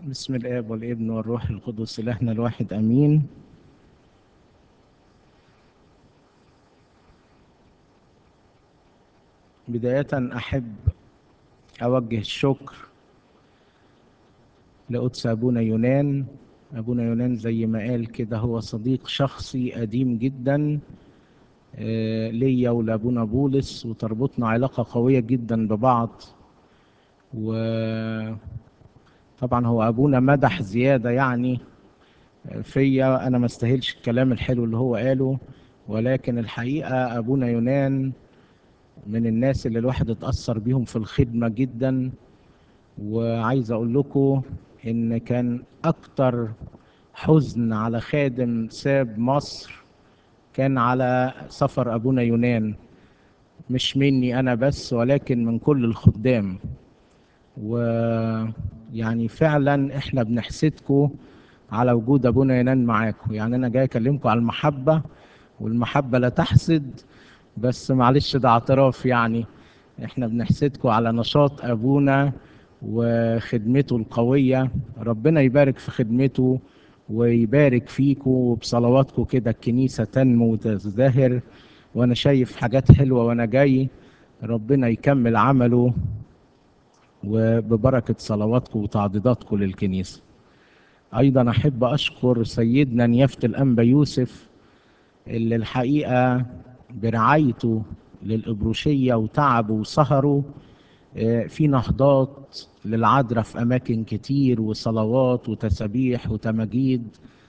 بسم الآب والابن والروح القدس إلهنا الواحد أمين بداية أحب أوجه الشكر لقدس أبونا يونان أبونا يونان زي ما قال كده هو صديق شخصي قديم جدا آه، ليا ولأبونا بولس وتربطنا علاقة قوية جدا ببعض وطبعا هو أبونا مدح زيادة يعني فيا أنا ما استاهلش الكلام الحلو اللي هو قاله ولكن الحقيقة أبونا يونان من الناس اللي الواحد اتأثر بيهم في الخدمة جدا وعايز أقول لكم إن كان أكتر حزن على خادم ساب مصر كان على سفر أبونا يونان مش مني أنا بس ولكن من كل الخدام ويعني فعلا إحنا بنحسدكم على وجود أبونا يونان معاكم يعني أنا جاي أكلمكم على المحبة والمحبة لا تحسد بس معلش ده اعتراف يعني احنا بنحسدكم على نشاط ابونا وخدمته القوية ربنا يبارك في خدمته ويبارك فيكم وبصلواتكم كده الكنيسة تنمو وتزدهر وانا شايف حاجات حلوة وانا جاي ربنا يكمل عمله وببركة صلواتكم وتعضيداتكم للكنيسة ايضا احب اشكر سيدنا نيافة الانبا يوسف اللي الحقيقة برعايته للإبروشية وتعبه وسهره في نهضات للعذراء في أماكن كتير وصلوات وتسابيح وتماجيد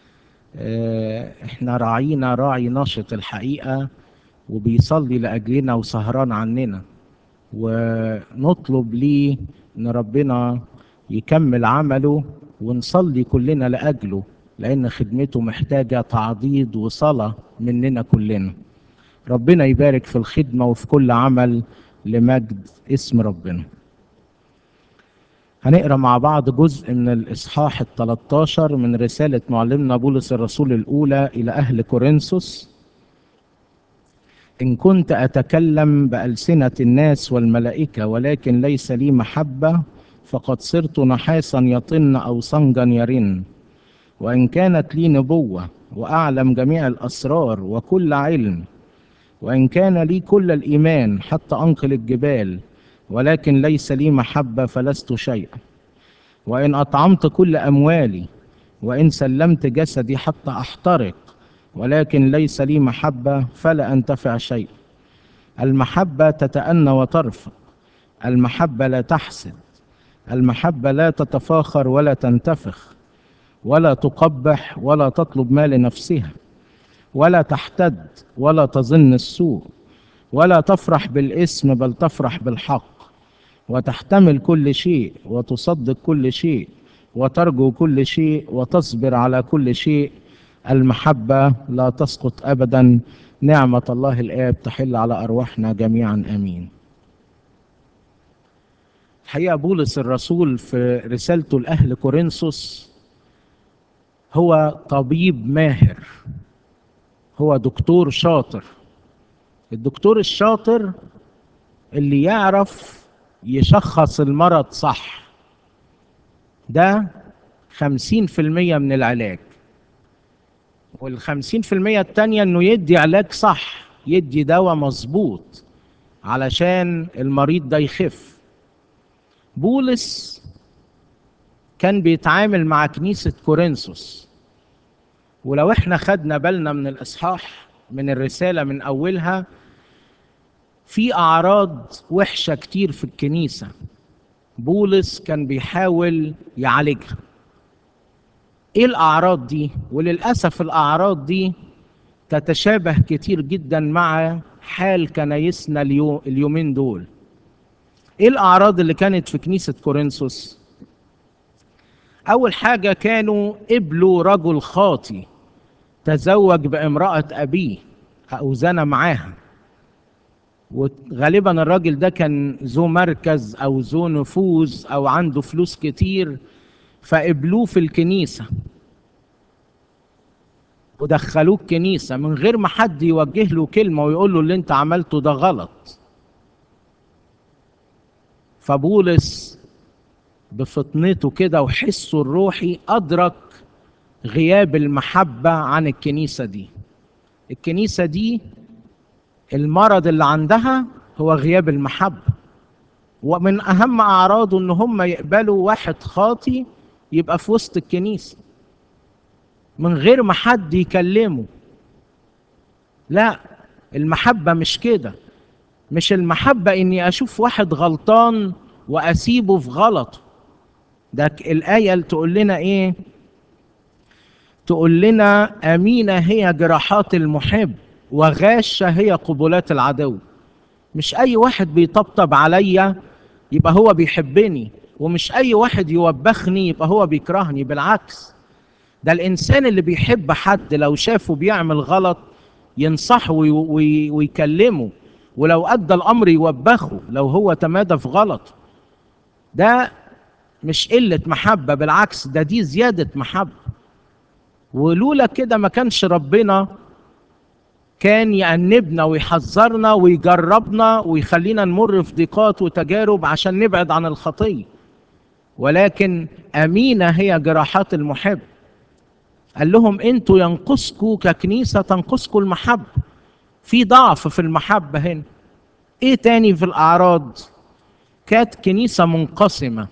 احنا راعينا راعي نشط الحقيقة وبيصلي لأجلنا وسهران عننا ونطلب ليه ان ربنا يكمل عمله ونصلي كلنا لأجله لأن خدمته محتاجة تعضيد وصلاة مننا كلنا ربنا يبارك في الخدمة وفي كل عمل لمجد اسم ربنا هنقرا مع بعض جزء من الإصحاح الثلاثة من رسالة معلمنا بولس الرسول الأولى إلى أهل كورنثوس إن كنت أتكلم بألسنة الناس والملائكة ولكن ليس لي محبة فقد صرت نحاسا يطن أو صنجا يرن وإن كانت لي نبوة وأعلم جميع الأسرار وكل علم وإن كان لي كل الإيمان حتى أنقل الجبال ولكن ليس لي محبة فلست شيئا وإن أطعمت كل أموالي وإن سلمت جسدي حتى أحترق ولكن ليس لي محبة فلا أنتفع شيئا المحبة تتأنى وترفق المحبة لا تحسد المحبة لا تتفاخر ولا تنتفخ ولا تقبح ولا تطلب ما لنفسها ولا تحتد ولا تظن السوء ولا تفرح بالاسم بل تفرح بالحق وتحتمل كل شيء وتصدق كل شيء وترجو كل شيء وتصبر على كل شيء المحبة لا تسقط أبدا نعمة الله الآب تحل على أرواحنا جميعا آمين الحقيقة بولس الرسول في رسالته لأهل كورنثوس هو طبيب ماهر هو دكتور شاطر الدكتور الشاطر اللي يعرف يشخص المرض صح ده خمسين في المية من العلاج والخمسين في المية التانية انه يدي علاج صح يدي دواء مظبوط علشان المريض ده يخف بولس كان بيتعامل مع كنيسة كورنثوس ولو احنا خدنا بالنا من الاصحاح من الرساله من اولها في اعراض وحشه كتير في الكنيسه بولس كان بيحاول يعالجها ايه الاعراض دي وللاسف الاعراض دي تتشابه كتير جدا مع حال كنايسنا اليوم اليومين دول ايه الاعراض اللي كانت في كنيسه كورنثوس اول حاجه كانوا قبلوا رجل خاطي تزوج بامراه ابيه او زنى معاها وغالبا الراجل ده كان ذو مركز او ذو نفوذ او عنده فلوس كتير فقبلوه في الكنيسه ودخلوه الكنيسه من غير ما حد يوجه له كلمه ويقول له اللي انت عملته ده غلط فبولس بفطنته كده وحسه الروحي أدرك غياب المحبة عن الكنيسة دي الكنيسة دي المرض اللي عندها هو غياب المحبة ومن أهم أعراضه إن هم يقبلوا واحد خاطي يبقى في وسط الكنيسة من غير ما حد يكلمه لا المحبة مش كده مش المحبة إني أشوف واحد غلطان وأسيبه في غلطه ده الآية اللي تقول لنا إيه تقول لنا أمينة هي جراحات المحب وغاشة هي قبلات العدو مش أي واحد بيطبطب عليا يبقى هو بيحبني ومش أي واحد يوبخني يبقى هو بيكرهني بالعكس ده الإنسان اللي بيحب حد لو شافه بيعمل غلط ينصحه وي وي ويكلمه ولو أدى الأمر يوبخه لو هو تمادى في غلط ده مش قلة محبة بالعكس ده دي زيادة محبة ولولا كده ما كانش ربنا كان يأنبنا ويحذرنا ويجربنا ويخلينا نمر في ضيقات وتجارب عشان نبعد عن الخطية ولكن أمينة هي جراحات المحب قال لهم انتوا ينقصكوا ككنيسة تنقصكوا المحبة في ضعف في المحبة هنا ايه تاني في الأعراض كانت كنيسة منقسمة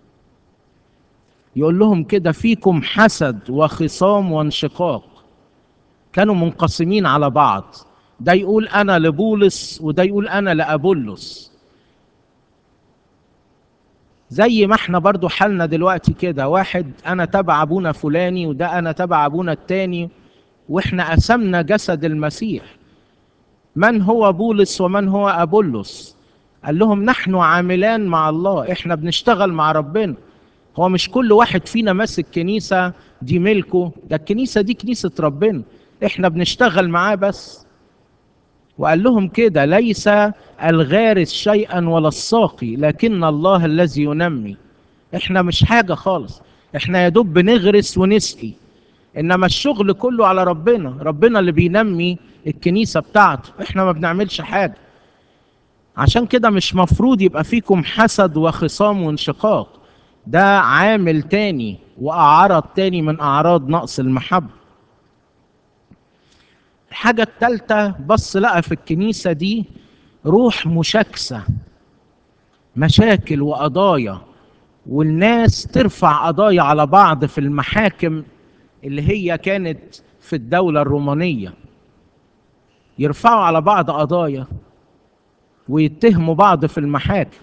يقول لهم كده فيكم حسد وخصام وانشقاق كانوا منقسمين على بعض ده يقول انا لبولس وده يقول انا لابولس زي ما احنا برضو حالنا دلوقتي كده واحد انا تبع ابونا فلاني وده انا تبع ابونا التاني واحنا قسمنا جسد المسيح من هو بولس ومن هو ابولس قال لهم نحن عاملان مع الله احنا بنشتغل مع ربنا هو مش كل واحد فينا ماسك كنيسة دي ملكه ده الكنيسة دي كنيسة ربنا احنا بنشتغل معاه بس وقال لهم كده ليس الغارس شيئا ولا الساقي لكن الله الذي ينمي احنا مش حاجة خالص احنا يا دوب بنغرس ونسقي انما الشغل كله على ربنا ربنا اللي بينمي الكنيسة بتاعته احنا ما بنعملش حاجة عشان كده مش مفروض يبقى فيكم حسد وخصام وانشقاق ده عامل تاني وأعراض تاني من أعراض نقص المحبة الحاجة التالتة بص لقى في الكنيسة دي روح مشاكسة مشاكل وقضايا والناس ترفع قضايا على بعض في المحاكم اللي هي كانت في الدولة الرومانية يرفعوا على بعض قضايا ويتهموا بعض في المحاكم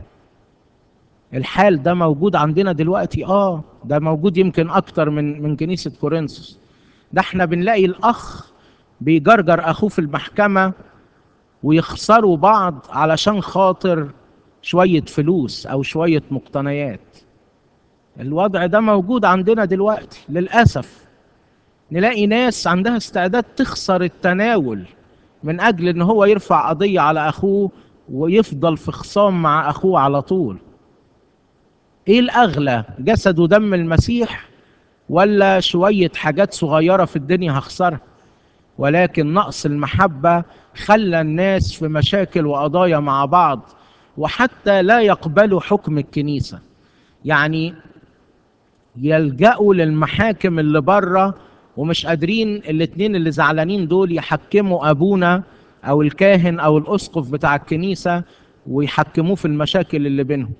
الحال ده موجود عندنا دلوقتي اه ده موجود يمكن اكتر من من كنيسة كورنثوس ده احنا بنلاقي الاخ بيجرجر اخوه في المحكمة ويخسروا بعض علشان خاطر شوية فلوس او شوية مقتنيات الوضع ده موجود عندنا دلوقتي للأسف نلاقي ناس عندها استعداد تخسر التناول من أجل إن هو يرفع قضية على أخوه ويفضل في خصام مع أخوه على طول إيه الأغلى جسد ودم المسيح ولا شوية حاجات صغيرة في الدنيا هخسرها ولكن نقص المحبة خلى الناس في مشاكل وقضايا مع بعض وحتى لا يقبلوا حكم الكنيسة يعني يلجأوا للمحاكم اللي بره ومش قادرين الاتنين اللي زعلانين دول يحكموا أبونا أو الكاهن أو الأسقف بتاع الكنيسة ويحكموه في المشاكل اللي بينهم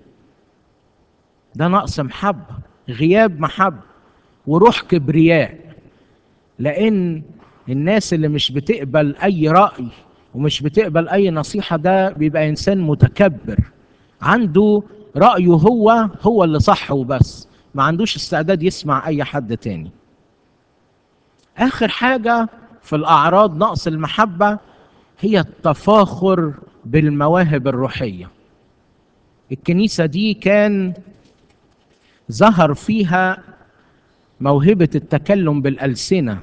ده نقص محبة غياب محبة وروح كبرياء لأن الناس اللي مش بتقبل أي رأي ومش بتقبل أي نصيحة ده بيبقى إنسان متكبر عنده رأيه هو هو اللي صح وبس ما عندوش استعداد يسمع أي حد تاني آخر حاجة في الأعراض نقص المحبة هي التفاخر بالمواهب الروحية الكنيسة دي كان ظهر فيها موهبة التكلم بالألسنة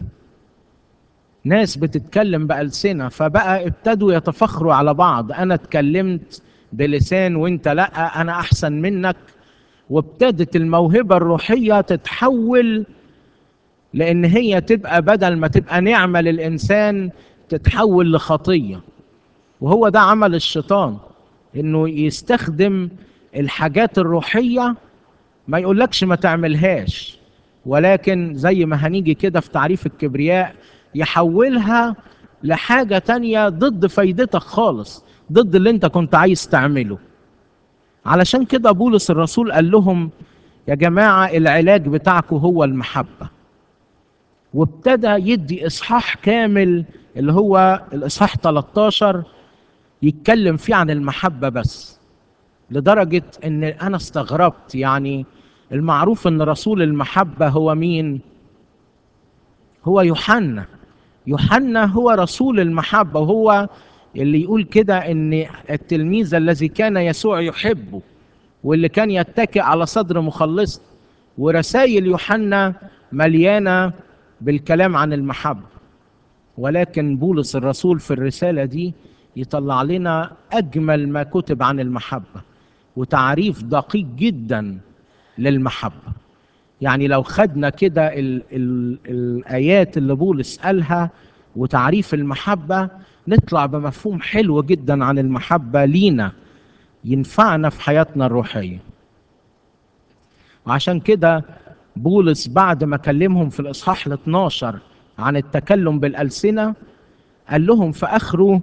ناس بتتكلم بألسنة فبقى ابتدوا يتفخروا على بعض أنا اتكلمت بلسان وانت لا أنا أحسن منك وابتدت الموهبة الروحية تتحول لأن هي تبقى بدل ما تبقى نعمة للإنسان تتحول لخطية وهو ده عمل الشيطان إنه يستخدم الحاجات الروحية ما يقولكش ما تعملهاش ولكن زي ما هنيجي كده في تعريف الكبرياء يحولها لحاجة تانية ضد فايدتك خالص ضد اللي انت كنت عايز تعمله علشان كده بولس الرسول قال لهم يا جماعة العلاج بتاعكم هو المحبة وابتدى يدي إصحاح كامل اللي هو الإصحاح 13 يتكلم فيه عن المحبة بس لدرجة إن أنا استغربت يعني المعروف إن رسول المحبة هو مين؟ هو يوحنا يوحنا هو رسول المحبة وهو اللي يقول كده إن التلميذ الذي كان يسوع يحبه واللي كان يتكئ على صدر مخلص ورسائل يوحنا مليانة بالكلام عن المحبة ولكن بولس الرسول في الرسالة دي يطلع لنا أجمل ما كتب عن المحبة وتعريف دقيق جدا للمحبة يعني لو خدنا كده ال ال الآيات اللي بولس قالها وتعريف المحبة نطلع بمفهوم حلو جدا عن المحبة لينا ينفعنا في حياتنا الروحية وعشان كده بولس بعد ما كلمهم في الإصحاح ال 12 عن التكلم بالألسنة قال لهم في آخره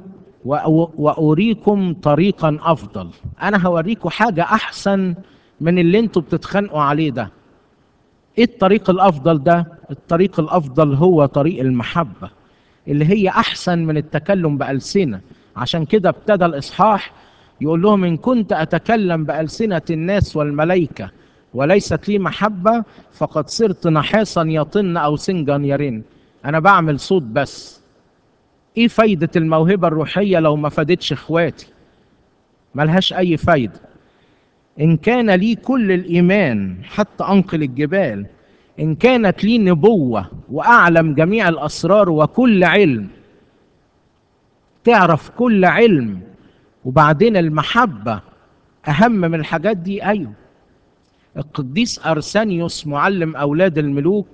وأريكم طريقا أفضل أنا هوريكم حاجة أحسن من اللي انتوا بتتخانقوا عليه ده ايه الطريق الافضل ده الطريق الافضل هو طريق المحبه اللي هي احسن من التكلم بالسنه عشان كده ابتدى الاصحاح يقول لهم ان كنت اتكلم بالسنه الناس والملائكه وليست لي محبه فقد صرت نحاسا يطن او سنجا يرن انا بعمل صوت بس ايه فايده الموهبه الروحيه لو ما فادتش اخواتي ملهاش اي فايده إن كان لي كل الإيمان حتى أنقل الجبال إن كانت لي نبوة وأعلم جميع الأسرار وكل علم تعرف كل علم وبعدين المحبة أهم من الحاجات دي أيوه القديس أرسانيوس معلم أولاد الملوك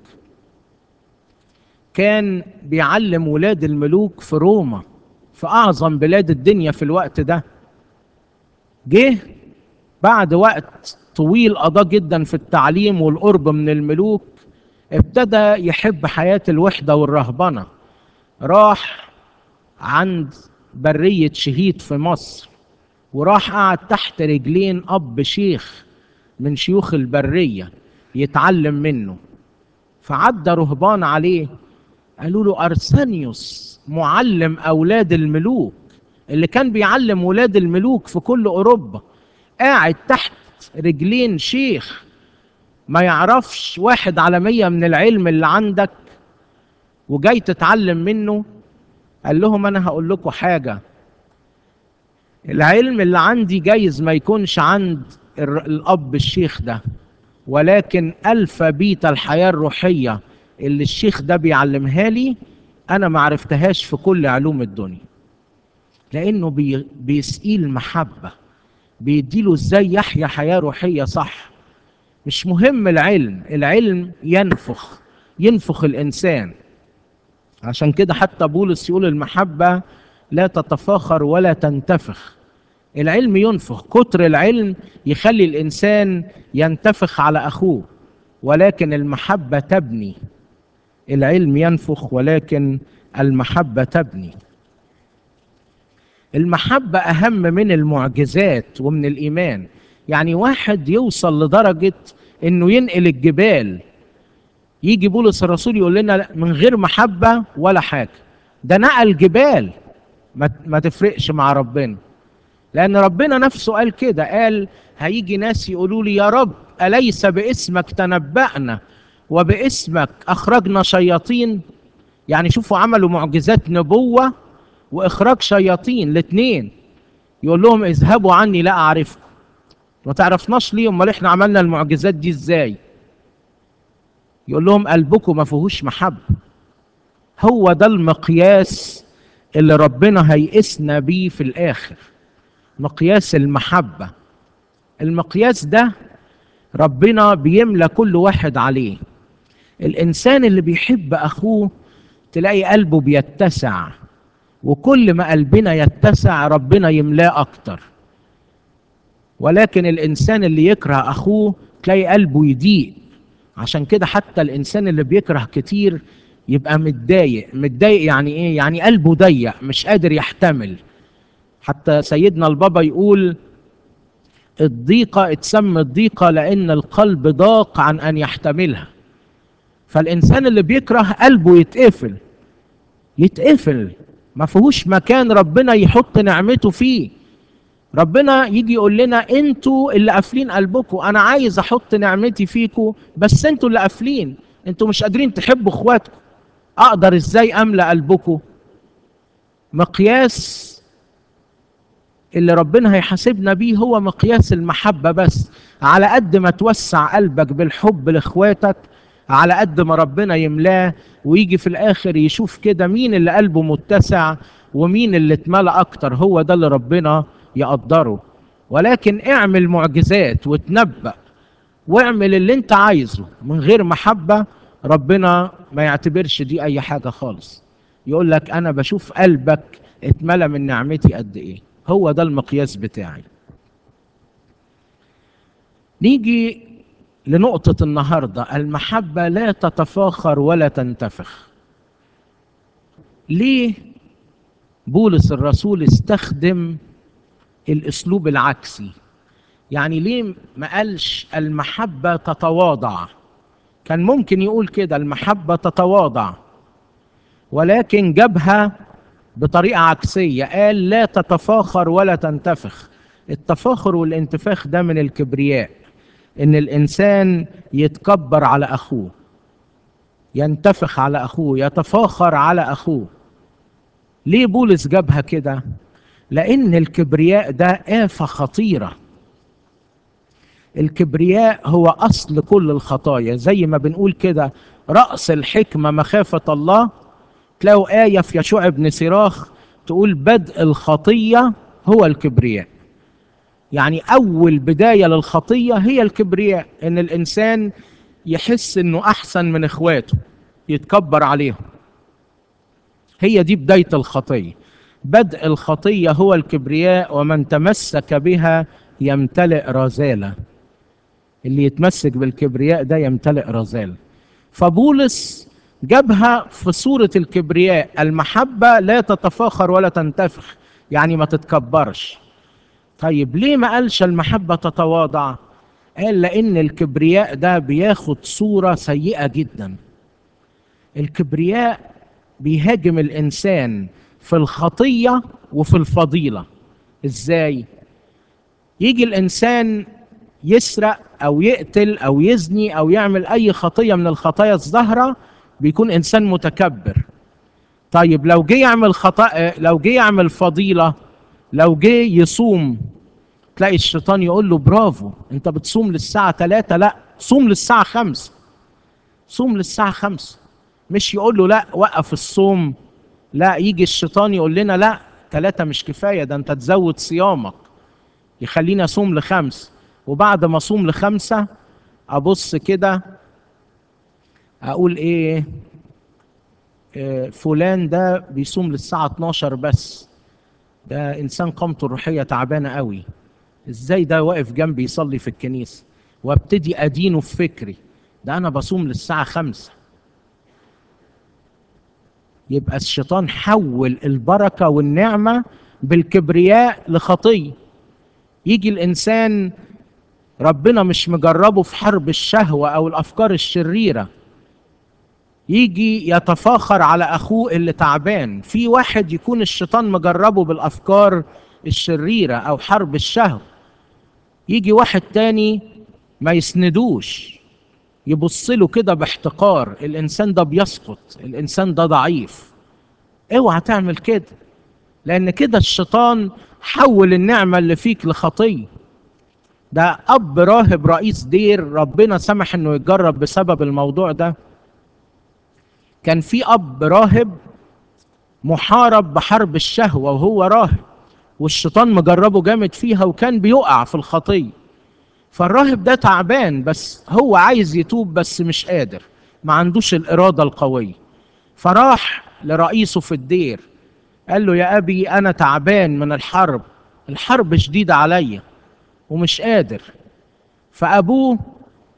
كان بيعلم ولاد الملوك في روما في أعظم بلاد الدنيا في الوقت ده جه بعد وقت طويل قضاه جدا في التعليم والقرب من الملوك ابتدى يحب حياة الوحدة والرهبنة راح عند برية شهيد في مصر وراح قعد تحت رجلين أب شيخ من شيوخ البرية يتعلم منه فعدى رهبان عليه قالوا له أرسانيوس معلم أولاد الملوك اللي كان بيعلم ولاد الملوك في كل أوروبا قاعد تحت رجلين شيخ ما يعرفش واحد على مية من العلم اللي عندك وجاي تتعلم منه قال لهم انا هقول لكم حاجة العلم اللي عندي جايز ما يكونش عند الاب الشيخ ده ولكن الف بيت الحياة الروحية اللي الشيخ ده بيعلمها لي انا ما عرفتهاش في كل علوم الدنيا لانه بي بيسقيه المحبه بيديله ازاي يحيا حياه روحيه صح مش مهم العلم العلم ينفخ ينفخ الانسان عشان كده حتى بولس يقول المحبه لا تتفاخر ولا تنتفخ العلم ينفخ كتر العلم يخلي الانسان ينتفخ على اخوه ولكن المحبه تبني العلم ينفخ ولكن المحبه تبني المحبة أهم من المعجزات ومن الإيمان يعني واحد يوصل لدرجة إنه ينقل الجبال يجي بولس الرسول يقول لنا من غير محبة ولا حاجة ده نقل جبال ما, ما تفرقش مع ربنا لأن ربنا نفسه قال كده قال هيجي ناس يقولوا لي يا رب أليس باسمك تنبأنا وباسمك أخرجنا شياطين يعني شوفوا عملوا معجزات نبوة واخراج شياطين الاثنين يقول لهم اذهبوا عني لا اعرفكم ما تعرفناش ليه امال احنا عملنا المعجزات دي ازاي يقول لهم قلبكم ما فيهوش محبه هو ده المقياس اللي ربنا هيقسنا بيه في الاخر مقياس المحبه المقياس ده ربنا بيملى كل واحد عليه الانسان اللي بيحب اخوه تلاقي قلبه بيتسع وكل ما قلبنا يتسع ربنا يملاه اكتر ولكن الانسان اللي يكره اخوه تلاقي قلبه يضيق عشان كده حتى الانسان اللي بيكره كتير يبقى متضايق متضايق يعني ايه يعني قلبه ضيق مش قادر يحتمل حتى سيدنا البابا يقول الضيقة اتسمى الضيقة لأن القلب ضاق عن أن يحتملها فالإنسان اللي بيكره قلبه يتقفل يتقفل ما فيهوش مكان ربنا يحط نعمته فيه ربنا يجي يقول لنا انتوا اللي قافلين قلبكم انا عايز احط نعمتي فيكم بس انتوا اللي قافلين انتوا مش قادرين تحبوا اخواتكم اقدر ازاي املا قلبكم مقياس اللي ربنا هيحاسبنا بيه هو مقياس المحبة بس على قد ما توسع قلبك بالحب لاخواتك على قد ما ربنا يملاه ويجي في الاخر يشوف كده مين اللي قلبه متسع ومين اللي اتملى اكتر هو ده اللي ربنا يقدره ولكن اعمل معجزات وتنبأ واعمل اللي انت عايزه من غير محبة ربنا ما يعتبرش دي اي حاجة خالص يقول لك انا بشوف قلبك اتملى من نعمتي قد ايه هو ده المقياس بتاعي نيجي لنقطة النهاردة المحبة لا تتفاخر ولا تنتفخ ليه بولس الرسول استخدم الاسلوب العكسي يعني ليه ما قالش المحبة تتواضع كان ممكن يقول كده المحبة تتواضع ولكن جابها بطريقة عكسية قال لا تتفاخر ولا تنتفخ التفاخر والانتفاخ ده من الكبرياء ان الانسان يتكبر على اخوه ينتفخ على اخوه يتفاخر على اخوه ليه بولس جابها كده لان الكبرياء ده آفة خطيرة الكبرياء هو اصل كل الخطايا زي ما بنقول كده رأس الحكمة مخافة الله تلاقوا آية في يشوع بن سراخ تقول بدء الخطية هو الكبرياء يعني أول بداية للخطية هي الكبرياء إن الإنسان يحس إنه أحسن من إخواته يتكبر عليهم هي دي بداية الخطية بدء الخطية هو الكبرياء ومن تمسك بها يمتلئ رذالة اللي يتمسك بالكبرياء ده يمتلئ رذالة فبولس جابها في صورة الكبرياء المحبة لا تتفاخر ولا تنتفخ يعني ما تتكبرش طيب ليه ما قالش المحبة تتواضع قال لأن الكبرياء ده بياخد صورة سيئة جدا الكبرياء بيهاجم الإنسان في الخطية وفي الفضيلة إزاي يجي الإنسان يسرق أو يقتل أو يزني أو يعمل أي خطية من الخطايا الظاهرة بيكون انسان متكبر طيب لو جه يعمل خطا لو جه يعمل فضيله لو جه يصوم تلاقي الشيطان يقول له برافو انت بتصوم للساعه 3 لا صوم للساعه 5 صوم للساعه 5 مش يقول له لا وقف الصوم لا يجي الشيطان يقول لنا لا ثلاثة مش كفاية ده انت تزود صيامك يخليني اصوم لخمس وبعد ما اصوم لخمسة ابص كده اقول ايه آه فلان ده بيصوم للساعة 12 بس ده انسان قامته الروحية تعبانة قوي ازاي ده واقف جنبي يصلي في الكنيسة وابتدي ادينه في فكري ده انا بصوم للساعة خمسة يبقى الشيطان حول البركة والنعمة بالكبرياء لخطية يجي الانسان ربنا مش مجربه في حرب الشهوة او الافكار الشريرة يجي يتفاخر على اخوه اللي تعبان في واحد يكون الشيطان مجربه بالافكار الشريره او حرب الشهوه يجي واحد تاني ما يسندوش يبص له كده باحتقار الانسان ده بيسقط الانسان ده ضعيف اوعى تعمل كده لان كده الشيطان حول النعمه اللي فيك لخطيه ده اب راهب رئيس دير ربنا سمح انه يتجرب بسبب الموضوع ده كان في اب راهب محارب بحرب الشهوه وهو راهب والشيطان مجربه جامد فيها وكان بيقع في الخطيه فالراهب ده تعبان بس هو عايز يتوب بس مش قادر ما عندوش الاراده القويه فراح لرئيسه في الدير قال له يا ابي انا تعبان من الحرب الحرب شديده عليا ومش قادر فابوه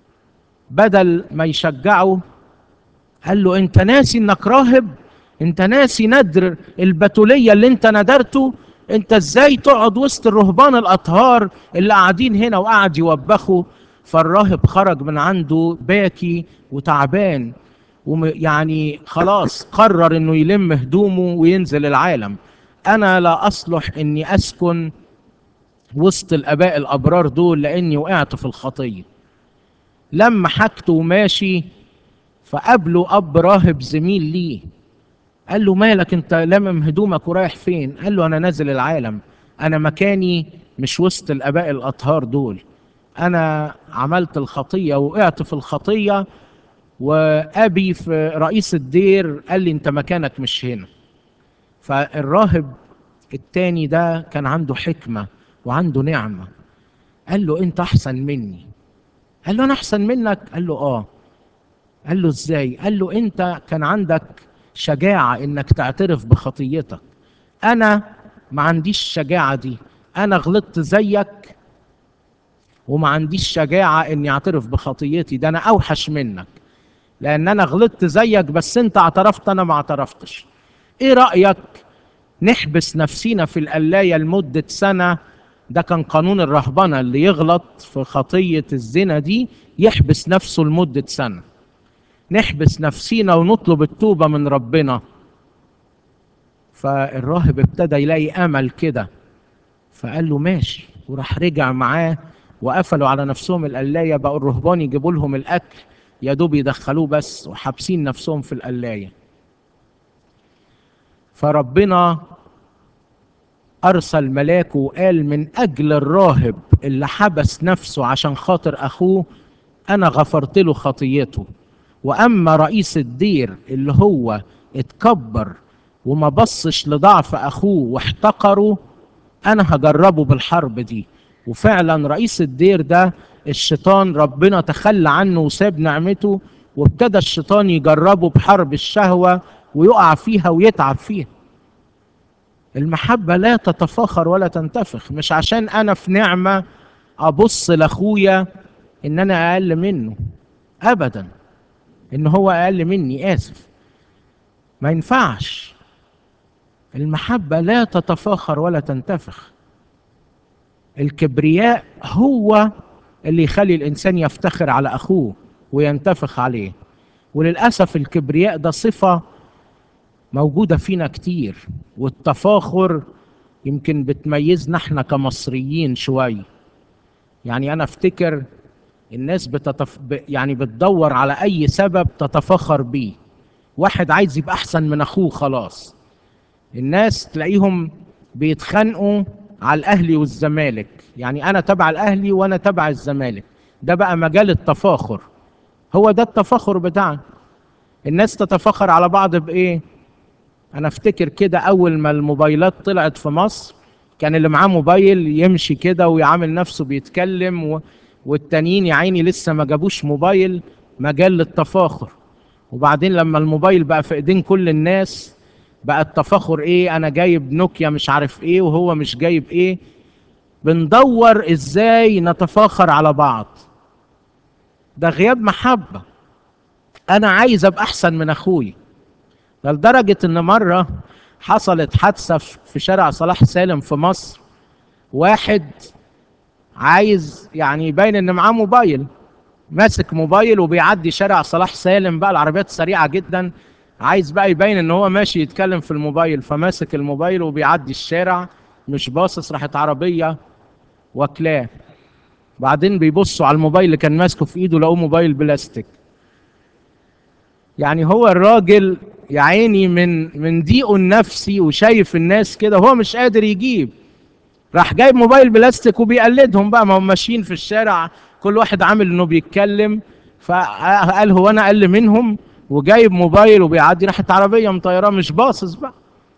بدل ما يشجعه قال له انت ناسي انك راهب انت ناسي ندر البتولية اللي انت ندرته انت ازاي تقعد وسط الرهبان الاطهار اللي قاعدين هنا وقعد يوبخوا فالراهب خرج من عنده باكي وتعبان ويعني خلاص قرر انه يلم هدومه وينزل العالم انا لا اصلح اني اسكن وسط الاباء الابرار دول لاني وقعت في الخطيه لما حاجته وماشي فقابله اب راهب زميل ليه قال له مالك انت لمم هدومك ورايح فين قال له انا نازل العالم انا مكاني مش وسط الاباء الاطهار دول انا عملت الخطيه وقعت في الخطيه وابي في رئيس الدير قال لي انت مكانك مش هنا فالراهب التاني ده كان عنده حكمه وعنده نعمه قال له انت احسن مني قال له انا احسن منك قال له اه قال له ازاي قال له انت كان عندك شجاعه انك تعترف بخطيتك انا ما عنديش الشجاعه دي انا غلطت زيك وما عنديش شجاعه اني اعترف بخطيتي ده انا اوحش منك لان انا غلطت زيك بس انت اعترفت انا ما اعترفتش ايه رايك نحبس نفسينا في القلايه لمده سنه ده كان قانون الرهبنه اللي يغلط في خطيه الزنا دي يحبس نفسه لمده سنه نحبس نفسينا ونطلب التوبه من ربنا فالراهب ابتدى يلاقي امل كده فقال له ماشي وراح رجع معاه وقفلوا على نفسهم القلايه بقوا الرهبان يجيبوا لهم الاكل يا دوب يدخلوه بس وحابسين نفسهم في القلايه فربنا ارسل ملاكه وقال من اجل الراهب اللي حبس نفسه عشان خاطر اخوه انا غفرت له خطيته واما رئيس الدير اللي هو اتكبر وما بصش لضعف اخوه واحتقره انا هجربه بالحرب دي وفعلا رئيس الدير ده الشيطان ربنا تخلى عنه وساب نعمته وابتدى الشيطان يجربه بحرب الشهوه ويقع فيها ويتعب فيها المحبة لا تتفاخر ولا تنتفخ مش عشان أنا في نعمة أبص لأخويا إن أنا أقل منه أبدا إن هو أقل مني آسف ما ينفعش المحبة لا تتفاخر ولا تنتفخ الكبرياء هو اللي يخلي الإنسان يفتخر على أخوه وينتفخ عليه وللأسف الكبرياء ده صفة موجودة فينا كتير والتفاخر يمكن بتميزنا احنا كمصريين شوية يعني أنا أفتكر الناس بتتف... يعني بتدور على أي سبب تتفاخر بيه واحد عايز يبقى أحسن من أخوه خلاص الناس تلاقيهم بيتخانقوا على الأهلي والزمالك يعني أنا تبع الأهلي وأنا تبع الزمالك ده بقى مجال التفاخر هو ده التفاخر بتاعنا الناس تتفاخر على بعض بإيه انا افتكر كده اول ما الموبايلات طلعت في مصر كان اللي معاه موبايل يمشي كده ويعامل نفسه بيتكلم و... والتانيين يا عيني لسه ما جابوش موبايل مجال للتفاخر وبعدين لما الموبايل بقى في ايدين كل الناس بقى التفاخر ايه انا جايب نوكيا مش عارف ايه وهو مش جايب ايه بندور ازاي نتفاخر على بعض ده غياب محبة انا عايز ابقى احسن من اخوي ده لدرجة إن مرة حصلت حادثة في شارع صلاح سالم في مصر واحد عايز يعني يبين إن معاه موبايل ماسك موبايل وبيعدي شارع صلاح سالم بقى العربيات سريعة جدا عايز بقى يبين إن هو ماشي يتكلم في الموبايل فماسك الموبايل وبيعدي الشارع مش باصص راحت عربية واكلاه بعدين بيبصوا على الموبايل اللي كان ماسكه في ايده لقوه موبايل بلاستيك يعني هو الراجل يا عيني من من ضيقه النفسي وشايف الناس كده هو مش قادر يجيب راح جايب موبايل بلاستيك وبيقلدهم بقى ما هم ماشيين في الشارع كل واحد عامل انه بيتكلم فقال هو انا اقل منهم وجايب موبايل وبيعدي راحت عربيه مطيراه مش باصص بقى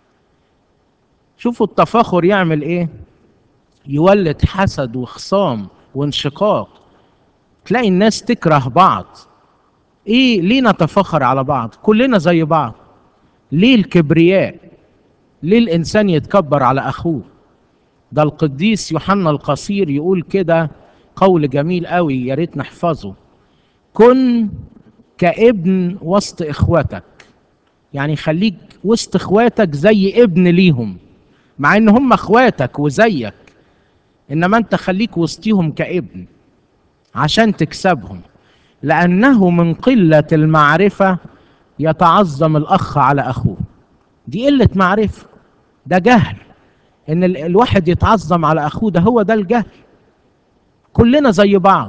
شوفوا التفاخر يعمل ايه يولد حسد وخصام وانشقاق تلاقي الناس تكره بعض ايه ليه نتفخر على بعض كلنا زي بعض ليه الكبرياء ليه الانسان يتكبر على اخوه ده القديس يوحنا القصير يقول كده قول جميل قوي يا ريت نحفظه كن كابن وسط اخواتك يعني خليك وسط اخواتك زي ابن ليهم مع ان هم اخواتك وزيك انما انت خليك وسطيهم كابن عشان تكسبهم لانه من قله المعرفه يتعظم الاخ على اخوه دي قله معرفه ده جهل ان ال- الواحد يتعظم على اخوه ده هو ده الجهل كلنا زي بعض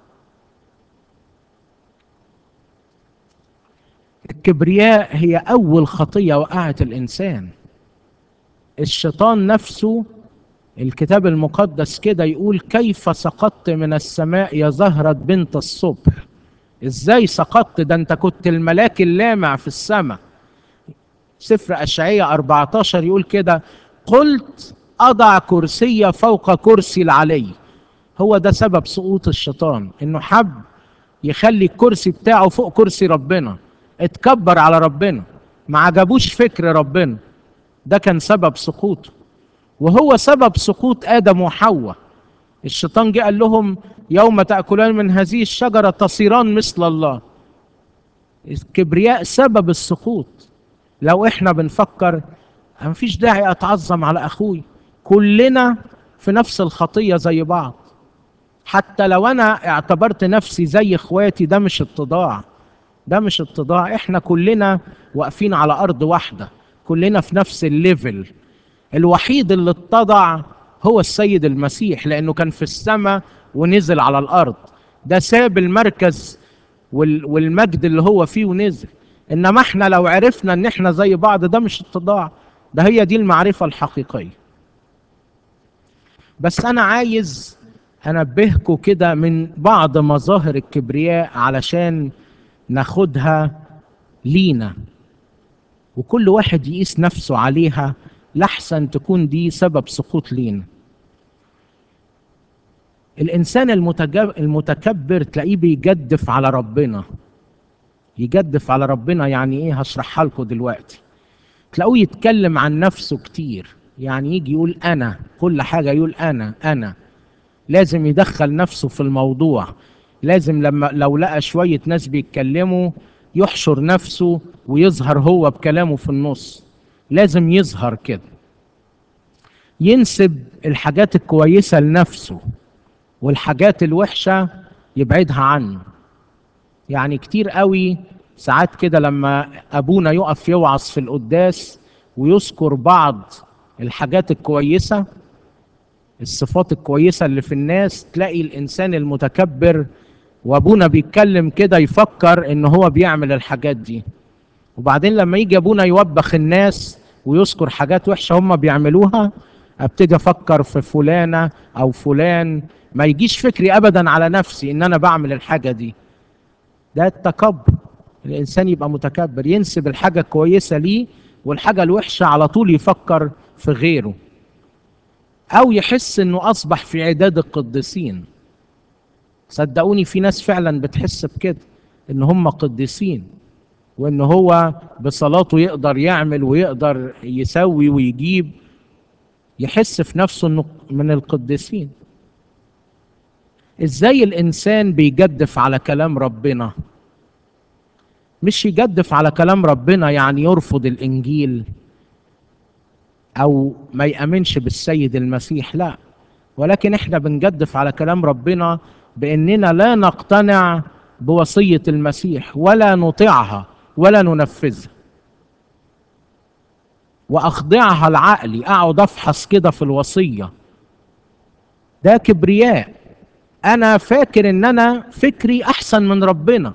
الكبرياء هي اول خطيه وقعت الانسان الشيطان نفسه الكتاب المقدس كده يقول كيف سقطت من السماء يا زهرة بنت الصبح ازاي سقطت ده انت كنت الملاك اللامع في السماء سفر أشعية 14 يقول كده قلت أضع كرسي فوق كرسي العلي هو ده سبب سقوط الشيطان انه حب يخلي الكرسي بتاعه فوق كرسي ربنا اتكبر على ربنا ما عجبوش فكر ربنا ده كان سبب سقوطه وهو سبب سقوط ادم وحواء الشيطان جه قال لهم يوم تاكلان من هذه الشجره تصيران مثل الله الكبرياء سبب السقوط لو احنا بنفكر مفيش داعي اتعظم على اخوي كلنا في نفس الخطيه زي بعض حتى لو انا اعتبرت نفسي زي اخواتي ده مش اتضاع ده مش اتضاع احنا كلنا واقفين على ارض واحده كلنا في نفس الليفل الوحيد اللي اتضع هو السيد المسيح لانه كان في السماء ونزل على الارض ده ساب المركز وال- والمجد اللي هو فيه ونزل انما احنا لو عرفنا ان احنا زي بعض ده مش اتضاع ده هي دي المعرفه الحقيقيه بس انا عايز انبهكم كده من بعض مظاهر الكبرياء علشان ناخدها لينا وكل واحد يقيس نفسه عليها لحسن تكون دي سبب سقوط لينا الانسان المتجب المتكبر تلاقيه بيجدف على ربنا يجدف على ربنا يعني ايه هشرحها لكم دلوقتي تلاقوه يتكلم عن نفسه كتير يعني يجي يقول انا كل حاجه يقول انا انا لازم يدخل نفسه في الموضوع لازم لما لو لقى شويه ناس بيتكلموا يحشر نفسه ويظهر هو بكلامه في النص لازم يظهر كده ينسب الحاجات الكويسه لنفسه والحاجات الوحشه يبعدها عنه يعني كتير قوي ساعات كده لما ابونا يقف يوعظ في القداس ويذكر بعض الحاجات الكويسه الصفات الكويسه اللي في الناس تلاقي الانسان المتكبر وابونا بيتكلم كده يفكر ان هو بيعمل الحاجات دي وبعدين لما يجي ابونا يوبخ الناس ويذكر حاجات وحشه هم بيعملوها ابتدي افكر في فلانه او فلان ما يجيش فكري ابدا على نفسي ان انا بعمل الحاجه دي ده التكبر الانسان يبقى متكبر ينسب الحاجه الكويسه ليه والحاجه الوحشه على طول يفكر في غيره او يحس انه اصبح في عداد القديسين صدقوني في ناس فعلا بتحس بكده ان هم قديسين وان هو بصلاته يقدر يعمل ويقدر يسوي ويجيب يحس في نفسه انه من القديسين ازاي الانسان بيجدف على كلام ربنا مش يجدف على كلام ربنا يعني يرفض الانجيل او ما يامنش بالسيد المسيح لا ولكن احنا بنجدف على كلام ربنا باننا لا نقتنع بوصيه المسيح ولا نطيعها ولا ننفذها واخضعها لعقلي اقعد افحص كده في الوصيه ده كبرياء انا فاكر ان انا فكري احسن من ربنا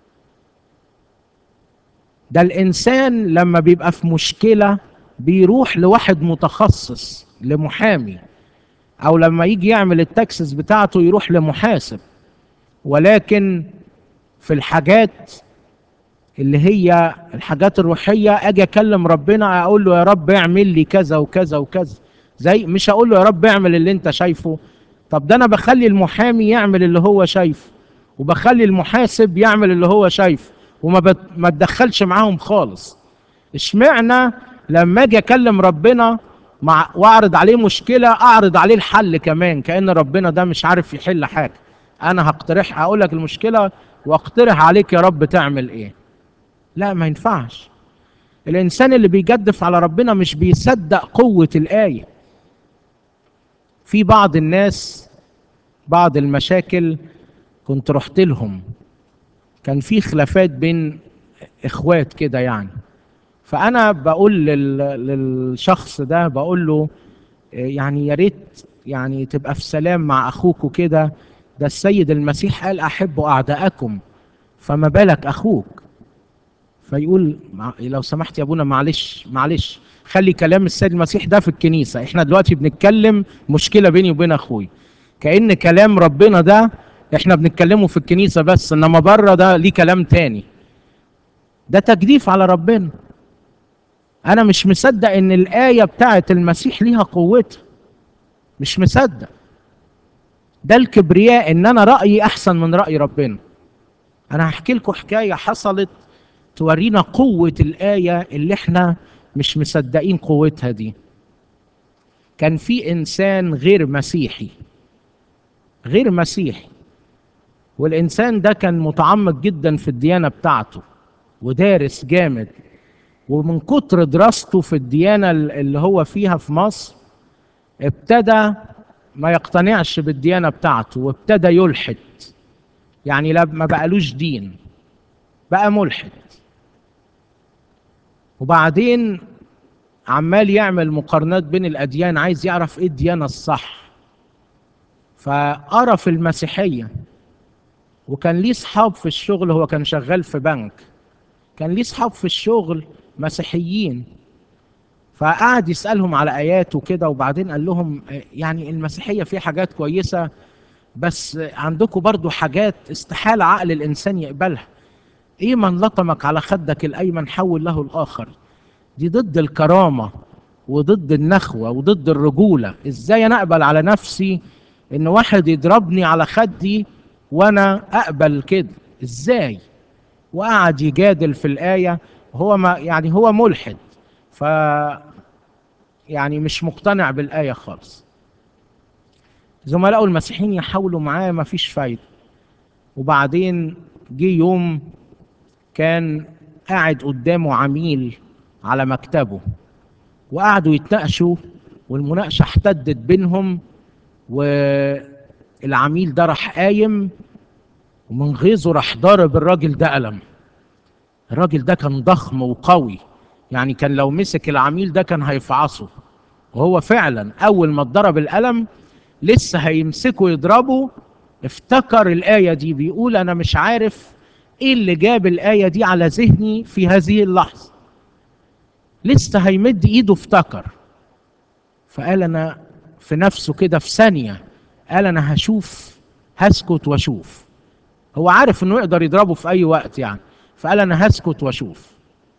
ده الانسان لما بيبقى في مشكله بيروح لواحد متخصص لمحامي او لما يجي يعمل التاكسس بتاعته يروح لمحاسب ولكن في الحاجات اللي هي الحاجات الروحيه اجي اكلم ربنا اقول له يا رب اعمل لي كذا وكذا وكذا زي مش اقول له يا رب اعمل اللي انت شايفه طب ده انا بخلي المحامي يعمل اللي هو شايفه وبخلي المحاسب يعمل اللي هو شايفه وما بت... ما اتدخلش معاهم خالص اشمعنى لما اجي اكلم ربنا مع واعرض عليه مشكله اعرض عليه الحل كمان كان ربنا ده مش عارف يحل حاجه انا هقترح اقول لك المشكله واقترح عليك يا رب تعمل ايه لا ما ينفعش الانسان اللي بيجدف على ربنا مش بيصدق قوة الآية في بعض الناس بعض المشاكل كنت رحت لهم كان في خلافات بين اخوات كده يعني فانا بقول لل... للشخص ده بقول له يعني يا ريت يعني تبقى في سلام مع اخوك وكده ده السيد المسيح قال احبوا اعداءكم فما بالك اخوك فيقول لو سمحت يا ابونا معلش معلش خلي كلام السيد المسيح ده في الكنيسه احنا دلوقتي بنتكلم مشكله بيني وبين اخوي كان كلام ربنا ده احنا بنتكلمه في الكنيسه بس انما بره ده ليه كلام تاني ده تجديف على ربنا انا مش مصدق ان الايه بتاعه المسيح ليها قوتها مش مصدق ده الكبرياء ان انا رايي احسن من راي ربنا انا هحكي لكم حكايه حصلت تورينا قوه الايه اللي احنا مش مصدقين قوتها دي كان في انسان غير مسيحي غير مسيحي والانسان ده كان متعمق جدا في الديانه بتاعته ودارس جامد ومن كتر دراسته في الديانه اللي هو فيها في مصر ابتدى ما يقتنعش بالديانه بتاعته وابتدى يلحد يعني لا ما بقالوش دين بقى ملحد وبعدين عمال يعمل مقارنات بين الاديان عايز يعرف ايه الديانه الصح فقرا في المسيحيه وكان ليه صحاب في الشغل هو كان شغال في بنك كان ليه صحاب في الشغل مسيحيين فقعد يسألهم على آيات وكده وبعدين قال لهم يعني المسيحية فيها حاجات كويسة بس عندكم برضو حاجات استحالة عقل الإنسان يقبلها إيه من لطمك على خدك الأيمن حول له الآخر دي ضد الكرامة وضد النخوة وضد الرجولة إزاي أنا أقبل على نفسي إن واحد يضربني على خدي وأنا أقبل كده إزاي وقعد يجادل في الآية هو ما يعني هو ملحد ف يعني مش مقتنع بالآية خالص زملائه المسيحيين يحاولوا معاه ما فيش فايدة وبعدين جه يوم كان قاعد قدامه عميل على مكتبه وقعدوا يتناقشوا والمناقشة احتدت بينهم والعميل ده راح قايم ومن غيظه راح ضارب الراجل ده قلم الراجل ده كان ضخم وقوي يعني كان لو مسك العميل ده كان هيفعصه وهو فعلا اول ما اتضرب القلم لسه هيمسكه يضربه افتكر الآية دي بيقول أنا مش عارف إيه اللي جاب الآية دي على ذهني في هذه اللحظة لسه هيمد إيده افتكر فقال أنا في نفسه كده في ثانية قال أنا هشوف هسكت وأشوف هو عارف إنه يقدر يضربه في أي وقت يعني فقال أنا هسكت وأشوف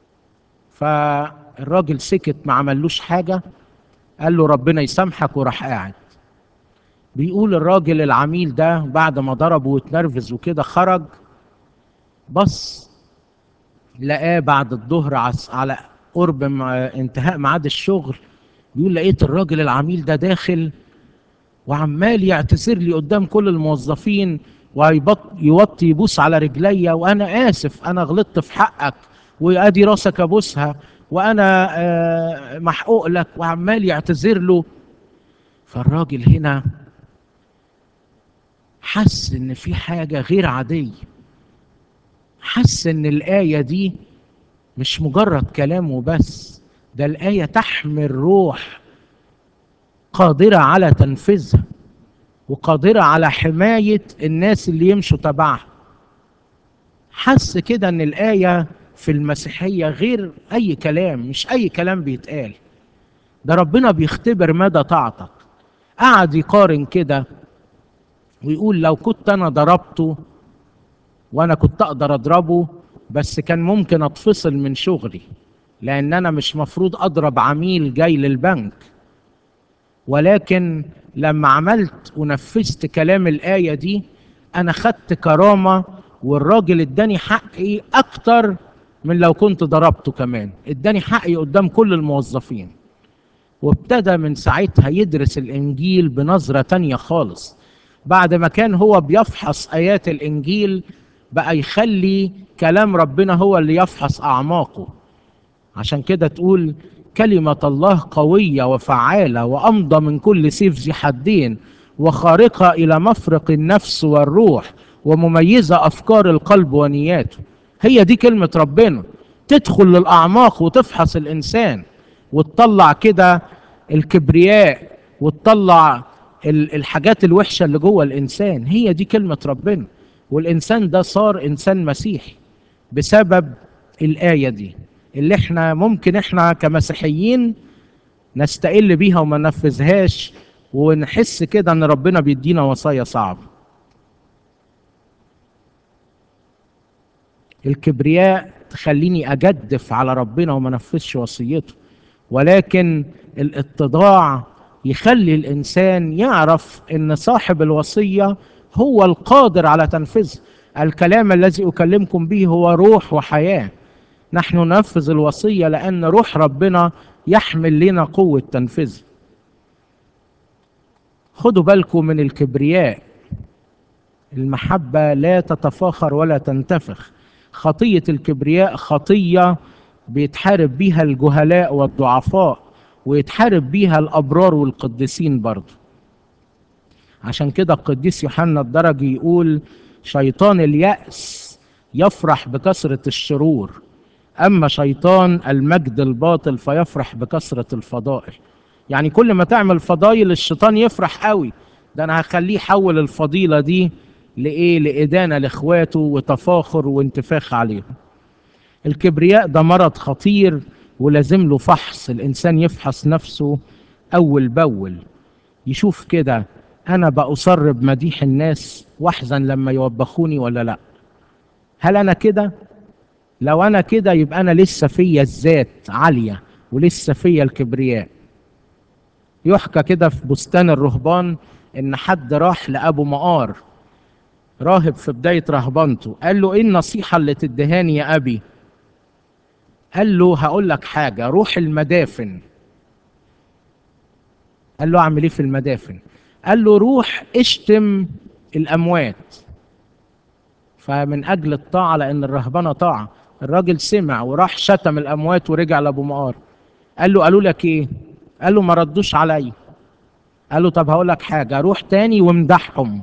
فالراجل سكت ما عملوش حاجة قال له ربنا يسامحك وراح قاعد بيقول الراجل العميل ده بعد ما ضربه واتنرفز وكده خرج بص لقاه بعد الظهر على قرب انتهاء ميعاد الشغل بيقول لقيت الراجل العميل ده داخل وعمال يعتذر لي قدام كل الموظفين ويوطي يبوس على رجليا وانا اسف انا غلطت في حقك وادي راسك ابوسها وانا محقوق لك وعمال يعتذر له فالراجل هنا حس ان في حاجه غير عاديه حس ان الايه دي مش مجرد كلام وبس ده الايه تحمل روح قادره على تنفيذها وقادره على حمايه الناس اللي يمشوا تبعها حس كده ان الايه في المسيحيه غير اي كلام مش اي كلام بيتقال ده ربنا بيختبر مدى طاعتك قعد يقارن كده ويقول لو كنت انا ضربته وانا كنت اقدر اضربه بس كان ممكن اتفصل من شغلي لان انا مش مفروض اضرب عميل جاي للبنك ولكن لما عملت ونفذت كلام الايه دي انا خدت كرامه والراجل اداني حقي اكتر من لو كنت ضربته كمان اداني حقي قدام كل الموظفين وابتدى من ساعتها يدرس الانجيل بنظره تانيه خالص بعد ما كان هو بيفحص ايات الانجيل بقى يخلي كلام ربنا هو اللي يفحص اعماقه عشان كده تقول كلمة الله قوية وفعالة وأمضى من كل سيف ذي حدين وخارقة إلى مفرق النفس والروح ومميزة أفكار القلب ونياته هي دي كلمة ربنا تدخل للأعماق وتفحص الإنسان وتطلع كده الكبرياء وتطلع الحاجات الوحشة اللي جوه الإنسان هي دي كلمة ربنا والإنسان ده صار إنسان مسيحي بسبب الآية دي اللي احنا ممكن احنا كمسيحيين نستقل بيها وما ننفذهاش ونحس كده ان ربنا بيدينا وصايا صعبه الكبرياء تخليني اجدف على ربنا وما نفذش وصيته ولكن الاتضاع يخلي الانسان يعرف ان صاحب الوصيه هو القادر على تنفيذها الكلام الذي اكلمكم به هو روح وحياه نحن ننفذ الوصيه لان روح ربنا يحمل لنا قوه تنفيذها خدوا بالكم من الكبرياء المحبه لا تتفاخر ولا تنتفخ خطيه الكبرياء خطيه بيتحارب بيها الجهلاء والضعفاء ويتحارب بيها الابرار والقديسين برضه عشان كده القديس يوحنا الدرجي يقول شيطان اليأس يفرح بكثرة الشرور أما شيطان المجد الباطل فيفرح بكثرة الفضائل يعني كل ما تعمل فضايل الشيطان يفرح قوي ده أنا هخليه يحول الفضيلة دي لإيه لإدانة لإخواته وتفاخر وانتفاخ عليهم الكبرياء ده مرض خطير ولازم له فحص الإنسان يفحص نفسه أول بأول يشوف كده أنا بأصر بمديح الناس وأحزن لما يوبخوني ولا لأ هل أنا كده؟ لو أنا كده يبقى أنا لسه فيا الذات عالية ولسه فيا الكبرياء يحكى كده في بستان الرهبان إن حد راح لأبو مقار راهب في بداية رهبانته قال له إيه النصيحة اللي تدهاني يا أبي؟ قال له هقول لك حاجة روح المدافن قال له أعمل إيه في المدافن؟ قال له روح اشتم الأموات فمن أجل الطاعة لأن الرهبنة طاعة الراجل سمع وراح شتم الأموات ورجع لأبو مقار قال له قالوا لك إيه؟ قال له ما ردوش عليا قال له طب هقول لك حاجة روح تاني وامدحهم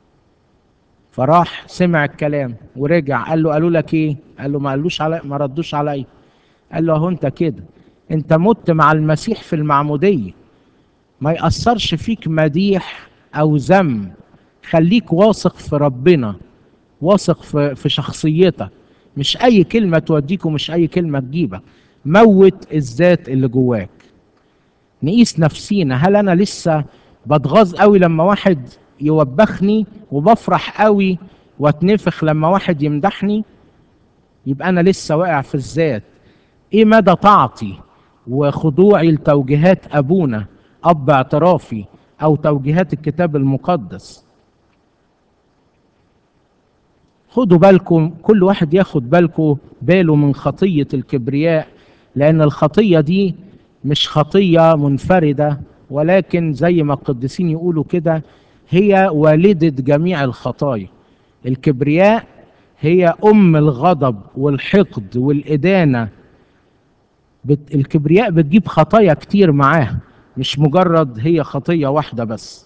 فراح سمع الكلام ورجع قال له قالوا لك ايه قال له ما قالوش علي ما ردوش عليا قال له اهو انت كده انت مت مع المسيح في المعموديه ما يأثرش فيك مديح او ذم خليك واثق في ربنا واثق في, في شخصيتك مش اي كلمه توديك ومش اي كلمه تجيبك موت الذات اللي جواك نقيس نفسينا هل انا لسه بتغاظ قوي لما واحد يوبخني وبفرح قوي واتنفخ لما واحد يمدحني يبقى انا لسه واقع في الذات ايه مدى طاعتي وخضوعي لتوجيهات ابونا اب اعترافي او توجيهات الكتاب المقدس خدوا بالكم كل واحد ياخد بالكم باله من خطيه الكبرياء لان الخطيه دي مش خطيه منفرده ولكن زي ما القديسين يقولوا كده هي والدة جميع الخطايا الكبرياء هي أم الغضب والحقد والإدانة بت... الكبرياء بتجيب خطايا كتير معاها مش مجرد هي خطية واحدة بس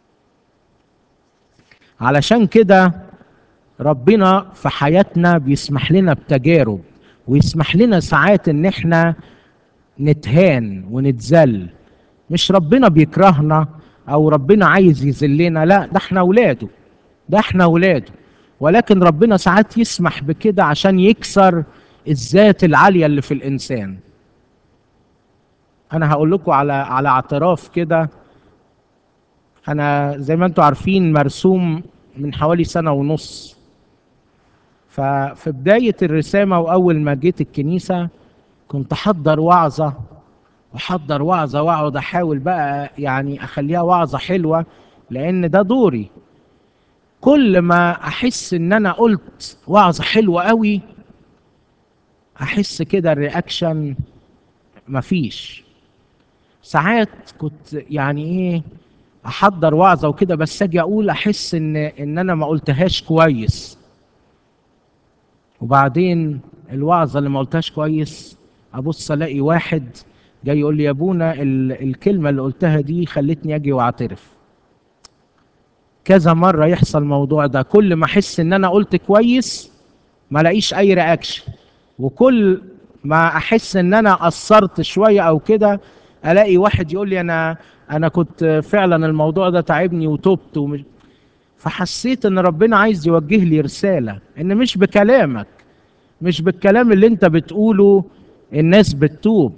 علشان كده ربنا في حياتنا بيسمح لنا بتجارب ويسمح لنا ساعات ان احنا نتهان ونتذل مش ربنا بيكرهنا او ربنا عايز يذلنا لا ده احنا اولاده ده احنا اولاده ولكن ربنا ساعات يسمح بكده عشان يكسر الذات العاليه اللي في الانسان انا هقول لكم على على اعتراف كده انا زي ما انتم عارفين مرسوم من حوالي سنه ونص ففي بدايه الرسامه واول ما جيت الكنيسه كنت احضر وعظه واحضر وعظه واقعد احاول بقى يعني اخليها وعظه حلوه لان ده دوري كل ما احس ان انا قلت وعظه حلوه قوي احس كده الرياكشن مفيش ساعات كنت يعني ايه احضر وعظه وكده بس اجي اقول احس ان ان انا ما قلتهاش كويس وبعدين الوعظة اللي ما قلتهاش كويس أبص ألاقي واحد جاي يقول لي يا ابونا ال- الكلمة اللي قلتها دي خلتني أجي وأعترف كذا مرة يحصل الموضوع ده كل ما أحس إن أنا قلت كويس ما لاقيش أي رياكشن وكل ما أحس إن أنا قصرت شوية أو كده ألاقي واحد يقول لي أنا أنا كنت فعلا الموضوع ده تعبني وتوبت ومش فحسيت إن ربنا عايز يوجه لي رسالة إن مش بكلامك مش بالكلام اللي أنت بتقوله الناس بتتوب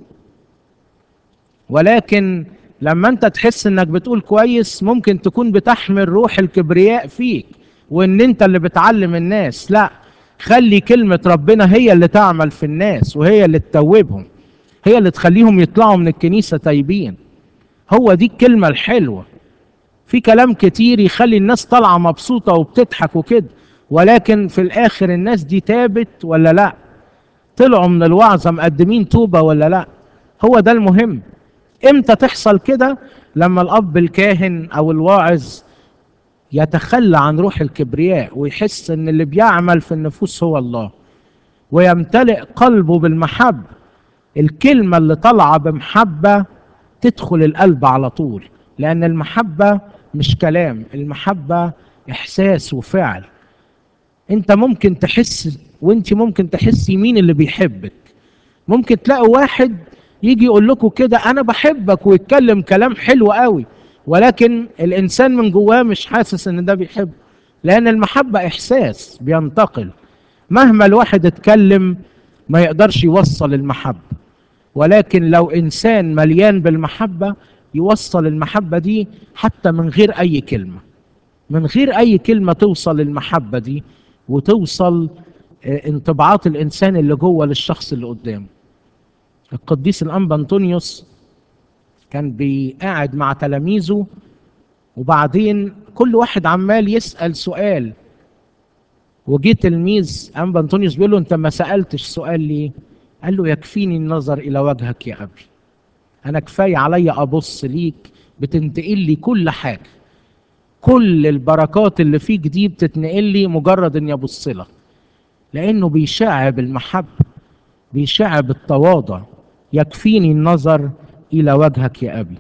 ولكن لما انت تحس انك بتقول كويس ممكن تكون بتحمل روح الكبرياء فيك وان انت اللي بتعلم الناس لا خلي كلمة ربنا هي اللي تعمل في الناس وهي اللي تتوبهم هي اللي تخليهم يطلعوا من الكنيسة تايبين هو دي الكلمة الحلوة في كلام كتير يخلي الناس طالعة مبسوطة وبتضحك وكده ولكن في الاخر الناس دي تابت ولا لا طلعوا من الوعظة مقدمين توبة ولا لا هو ده المهم امتى تحصل كده لما الاب الكاهن او الواعظ يتخلى عن روح الكبرياء ويحس ان اللي بيعمل في النفوس هو الله ويمتلئ قلبه بالمحبة الكلمة اللي طالعة بمحبة تدخل القلب على طول لأن المحبة مش كلام المحبة إحساس وفعل أنت ممكن تحس وأنت ممكن تحسي مين اللي بيحبك ممكن تلاقوا واحد يجي يقول لكم كده انا بحبك ويتكلم كلام حلو قوي ولكن الانسان من جواه مش حاسس ان ده بيحب لان المحبه احساس بينتقل مهما الواحد اتكلم ما يقدرش يوصل المحبه ولكن لو انسان مليان بالمحبه يوصل المحبه دي حتى من غير اي كلمه من غير اي كلمه توصل المحبه دي وتوصل آه، انطباعات الانسان اللي جوه للشخص اللي قدامه القديس الأنبا أنطونيوس كان بيقعد مع تلاميذه وبعدين كل واحد عمال يسأل سؤال وجه تلميذ أنبا أنطونيوس بيقول له أنت ما سألتش سؤال ليه؟ قال له يكفيني النظر إلى وجهك يا أبي أنا كفاية عليا أبص ليك بتنتقل لي كل حاجة كل البركات اللي فيك دي بتتنقل لي مجرد إني أبص لك لأنه بيشع بالمحبة بيشع بالتواضع يكفيني النظر الى وجهك يا ابي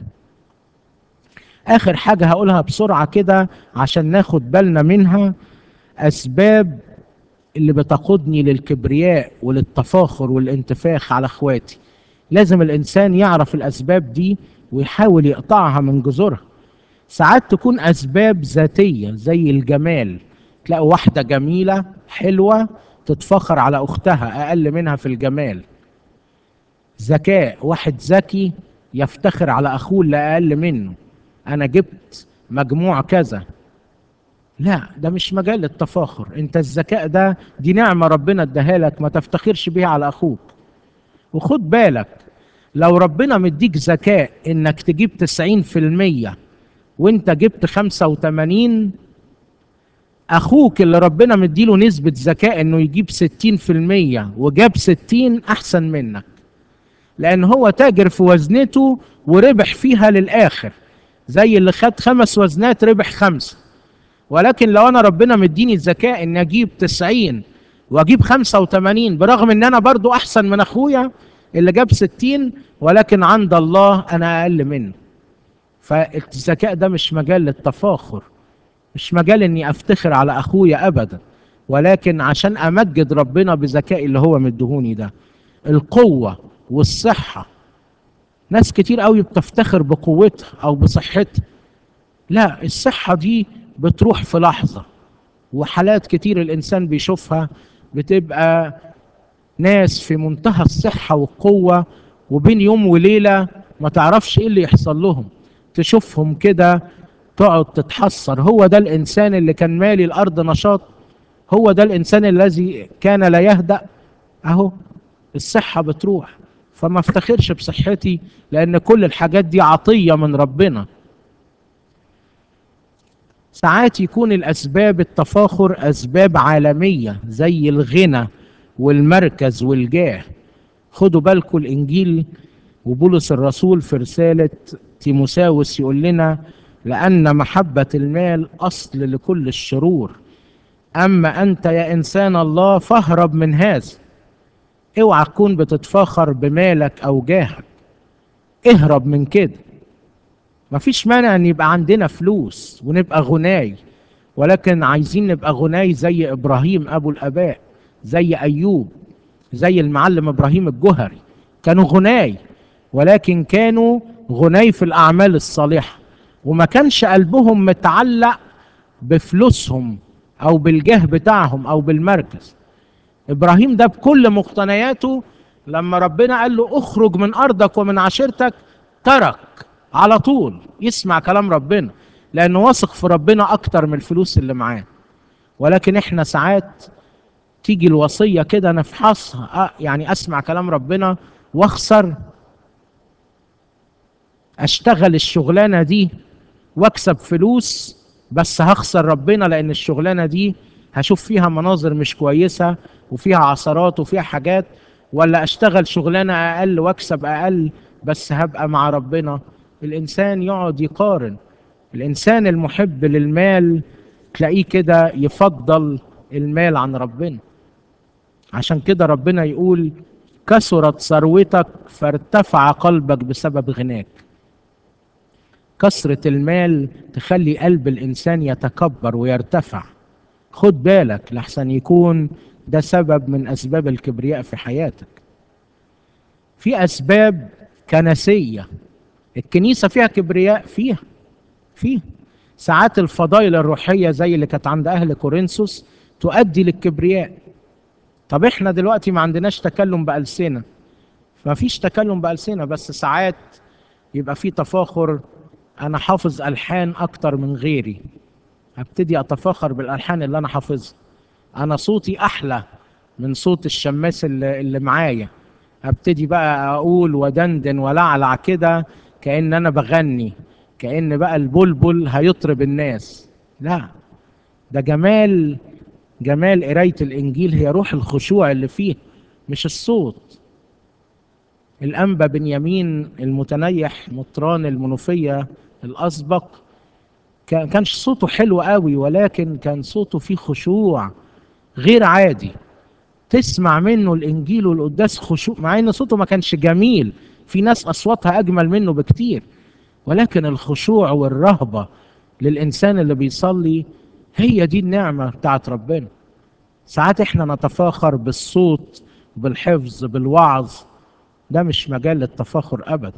اخر حاجه هقولها بسرعه كده عشان ناخد بالنا منها اسباب اللي بتقودني للكبرياء وللتفاخر والانتفاخ على اخواتي لازم الانسان يعرف الاسباب دي ويحاول يقطعها من جذورها ساعات تكون اسباب ذاتيه زي الجمال تلاقي واحده جميله حلوه تتفخر على اختها اقل منها في الجمال ذكاء واحد ذكي يفتخر على اخوه اللي اقل منه انا جبت مجموع كذا لا ده مش مجال للتفاخر انت الذكاء ده دي نعمة ربنا اداها لك ما تفتخرش بيها على اخوك وخد بالك لو ربنا مديك ذكاء انك تجيب 90% وانت جبت 85 اخوك اللي ربنا مديله نسبة ذكاء انه يجيب 60% وجاب 60 احسن منك لان هو تاجر في وزنته وربح فيها للاخر زي اللي خد خمس وزنات ربح خمسة ولكن لو انا ربنا مديني الذكاء اني اجيب 90 واجيب 85 برغم ان انا برضو احسن من اخويا اللي جاب 60 ولكن عند الله انا اقل منه فالذكاء ده مش مجال للتفاخر مش مجال اني افتخر على اخويا ابدا ولكن عشان امجد ربنا بذكائي اللي هو مدهوني ده القوة والصحة ناس كتير قوي بتفتخر بقوتها او بصحتها لا الصحة دي بتروح في لحظة وحالات كتير الانسان بيشوفها بتبقى ناس في منتهى الصحة والقوة وبين يوم وليلة ما تعرفش ايه اللي يحصل لهم تشوفهم كده تقعد تتحسر هو ده الانسان اللي كان مالي الارض نشاط هو ده الانسان الذي كان لا يهدأ اهو الصحة بتروح فما افتخرش بصحتي لان كل الحاجات دي عطية من ربنا ساعات يكون الاسباب التفاخر اسباب عالمية زي الغنى والمركز والجاه خدوا بالكم الانجيل وبولس الرسول في رسالة تيموساوس يقول لنا لأن محبة المال أصل لكل الشرور أما أنت يا إنسان الله فاهرب من هذا اوعى تكون بتتفاخر بمالك أو جاهك اهرب من كده مفيش مانع ان يبقى عندنا فلوس ونبقى غناي ولكن عايزين نبقى غناي زي ابراهيم ابو الاباء زي ايوب زي المعلم ابراهيم الجهري كانوا غناي ولكن كانوا غناي في الاعمال الصالحه وما كانش قلبهم متعلق بفلوسهم او بالجاه بتاعهم او بالمركز ابراهيم ده بكل مقتنياته لما ربنا قال له اخرج من ارضك ومن عشيرتك ترك على طول يسمع كلام ربنا لانه واثق في ربنا اكتر من الفلوس اللي معاه ولكن احنا ساعات تيجي الوصيه كده نفحصها أه يعني اسمع كلام ربنا واخسر اشتغل الشغلانه دي واكسب فلوس بس هخسر ربنا لان الشغلانه دي هشوف فيها مناظر مش كويسه وفيها عثرات وفيها حاجات ولا اشتغل شغلانه اقل واكسب اقل بس هبقى مع ربنا الانسان يقعد يقارن الانسان المحب للمال تلاقيه كده يفضل المال عن ربنا عشان كده ربنا يقول كثرت ثروتك فارتفع قلبك بسبب غناك كثرة المال تخلي قلب الإنسان يتكبر ويرتفع خد بالك لحسن يكون ده سبب من أسباب الكبرياء في حياتك في أسباب كنسية الكنيسة فيها كبرياء فيها فيها ساعات الفضائل الروحية زي اللي كانت عند أهل كورنثوس تؤدي للكبرياء طب احنا دلوقتي ما عندناش تكلم بألسنة ما فيش تكلم بألسنة بس ساعات يبقى في تفاخر أنا حافظ ألحان أكتر من غيري هبتدي أتفاخر بالألحان اللي أنا حافظها أنا صوتي أحلى من صوت الشماس اللي, اللي معايا هبتدي بقى أقول ودندن ولعلع كده كأن أنا بغني كأن بقى البلبل هيطرب الناس لا ده جمال جمال قراية الإنجيل هي روح الخشوع اللي فيه مش الصوت الأنبا بنيامين المتنيح مطران المنوفية الأسبق كانش صوته حلو قوي ولكن كان صوته فيه خشوع غير عادي تسمع منه الإنجيل والقداس خشوع مع إن صوته ما كانش جميل في ناس أصواتها أجمل منه بكتير ولكن الخشوع والرهبة للإنسان اللي بيصلي هي دي النعمة بتاعت ربنا ساعات احنا نتفاخر بالصوت بالحفظ بالوعظ ده مش مجال للتفاخر أبدا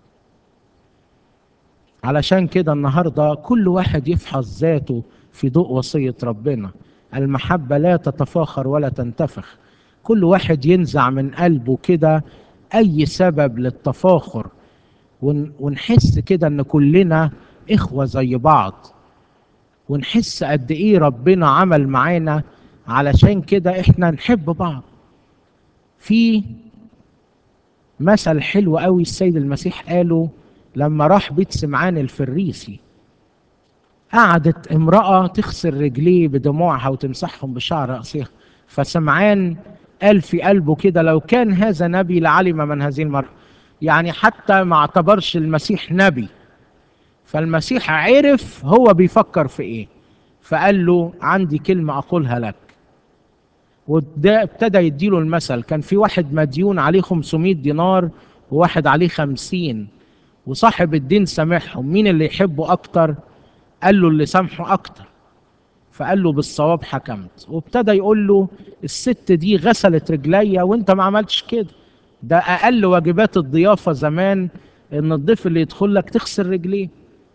علشان كده النهاردة كل واحد يفحص ذاته في ضوء وصية ربنا المحبة لا تتفاخر ولا تنتفخ كل واحد ينزع من قلبه كده أي سبب للتفاخر ونحس كده ان كلنا اخوة زي بعض ونحس قد ايه ربنا عمل معانا علشان كده احنا نحب بعض في مثل حلو قوي السيد المسيح قاله لما راح بيت سمعان الفريسي قعدت امرأة تغسل رجليه بدموعها وتمسحهم بشعر رأسها فسمعان قال في قلبه كده لو كان هذا نبي لعلم من هذه المرأة يعني حتى ما اعتبرش المسيح نبي فالمسيح عرف هو بيفكر في ايه فقال له عندي كلمة أقولها لك وده ابتدى يديله المثل كان في واحد مديون عليه 500 دينار وواحد عليه 50 وصاحب الدين سامحهم مين اللي يحبه أكتر قال له اللي سامحه أكتر فقال له بالصواب حكمت وابتدى يقول له الست دي غسلت رجليا وانت ما عملتش كده ده اقل واجبات الضيافه زمان ان الضيف اللي يدخل لك تغسل رجليه